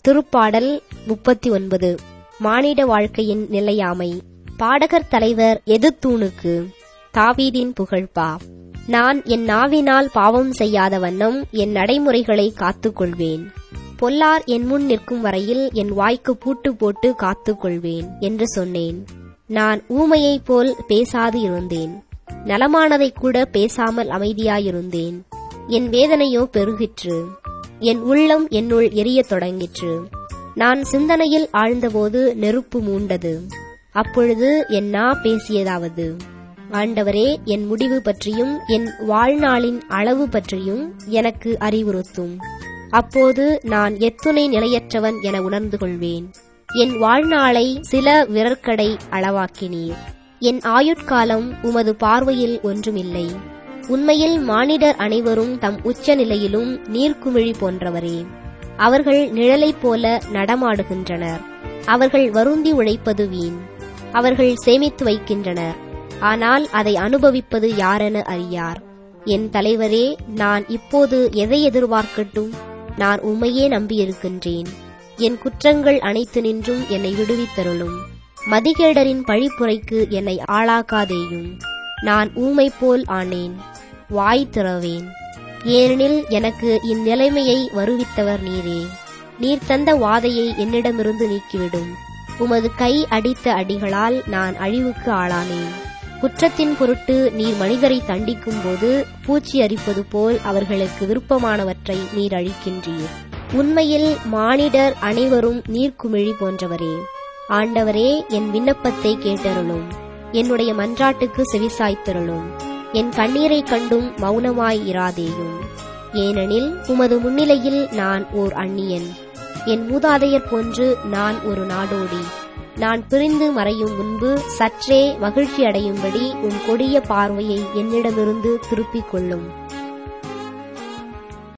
திருப்பாடல் முப்பத்தி ஒன்பது மானிட வாழ்க்கையின் நிலையாமை பாடகர் தலைவர் எதுத்தூணுக்கு தாவீதின் புகழ்பா நான் என் நாவினால் பாவம் செய்யாத வண்ணம் என் நடைமுறைகளை காத்துக்கொள்வேன் பொல்லார் என் முன் நிற்கும் வரையில் என் வாய்க்கு பூட்டு போட்டு காத்துக்கொள்வேன் என்று சொன்னேன் நான் ஊமையைப் போல் பேசாது இருந்தேன் நலமானதைக் கூட பேசாமல் அமைதியாயிருந்தேன் என் வேதனையோ பெருகிற்று என் உள்ளம் என்னுள் எரியத் தொடங்கிற்று நான் சிந்தனையில் ஆழ்ந்தபோது நெருப்பு மூண்டது அப்பொழுது என் நா பேசியதாவது ஆண்டவரே என் முடிவு பற்றியும் என் வாழ்நாளின் அளவு பற்றியும் எனக்கு அறிவுறுத்தும் அப்போது நான் எத்துணை நிலையற்றவன் என உணர்ந்து கொள்வேன் என் வாழ்நாளை சில விரற்கடை அளவாக்கினீர் என் ஆயுட்காலம் உமது பார்வையில் ஒன்றுமில்லை உண்மையில் மானிடர் அனைவரும் தம் உச்ச நிலையிலும் நீர்க்குமிழி போன்றவரே அவர்கள் நிழலைப் போல நடமாடுகின்றனர் அவர்கள் வருந்தி உழைப்பது வீண் அவர்கள் சேமித்து வைக்கின்றனர் ஆனால் அதை அனுபவிப்பது யாரென அறியார் என் தலைவரே நான் இப்போது எதை எதிர்பார்க்கட்டும் நான் உம்மையே நம்பியிருக்கின்றேன் என் குற்றங்கள் அனைத்து நின்றும் என்னை விடுவித்தருளும் மதிகேடரின் பழிப்புரைக்கு என்னை ஆளாக்காதேயும் நான் ஊமை போல் ஆனேன் வாய் திறவேன் ஏனெனில் எனக்கு இந்நிலைமையை வருவித்தவர் நீரே நீர் தந்த வாதையை என்னிடமிருந்து நீக்கிவிடும் உமது கை அடித்த அடிகளால் நான் அழிவுக்கு ஆளானேன் குற்றத்தின் பொருட்டு நீர் மனிதரை தண்டிக்கும் போது பூச்சி அரிப்பது போல் அவர்களுக்கு விருப்பமானவற்றை நீர் அழிக்கின்றீர் உண்மையில் மானிடர் அனைவரும் நீர்க்குமிழி போன்றவரே ஆண்டவரே என் விண்ணப்பத்தை கேட்டருளும் என்னுடைய மன்றாட்டுக்கு செவிசாய்த்தருளும் என் கண்ணீரைக் கண்டும் மௌனமாய் இராதேயும் ஏனெனில் உமது முன்னிலையில் நான் ஓர் அந்நியன் என் மூதாதையர் போன்று நான் ஒரு நாடோடி நான் பிரிந்து மறையும் முன்பு சற்றே மகிழ்ச்சி அடையும்படி உன் கொடிய பார்வையை என்னிடமிருந்து திருப்பிக் கொள்ளும்